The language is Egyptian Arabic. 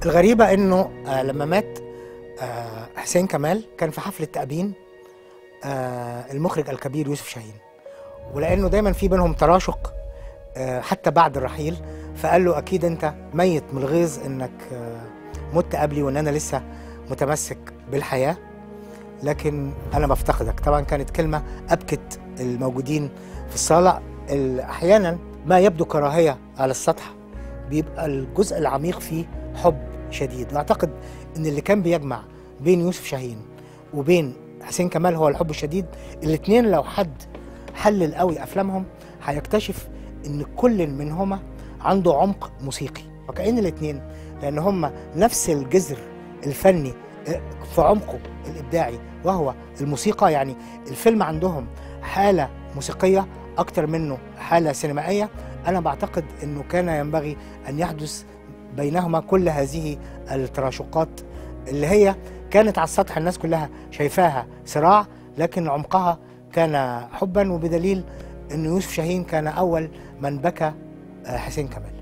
الغريبة انه آه لما مات آه حسين كمال كان في حفلة تأبين آه المخرج الكبير يوسف شاهين ولانه دايما في بينهم تراشق آه حتى بعد الرحيل فقال له اكيد انت ميت من الغيظ انك آه مت قبلي وان انا لسه متمسك بالحياة لكن انا بفتقدك طبعا كانت كلمة ابكت الموجودين في الصالة ال- احيانا ما يبدو كراهية على السطح بيبقى الجزء العميق فيه حب شديد واعتقد ان اللي كان بيجمع بين يوسف شاهين وبين حسين كمال هو الحب الشديد الاثنين لو حد حلل قوي افلامهم هيكتشف ان كل منهما عنده عمق موسيقي وكأن الاثنين لان هما نفس الجذر الفني في عمقه الابداعي وهو الموسيقى يعني الفيلم عندهم حاله موسيقيه اكتر منه حاله سينمائيه انا بعتقد انه كان ينبغي ان يحدث بينهما كل هذه التراشقات اللي هي كانت على السطح الناس كلها شايفاها صراع لكن عمقها كان حبا وبدليل ان يوسف شاهين كان اول من بكى آه، حسين كمال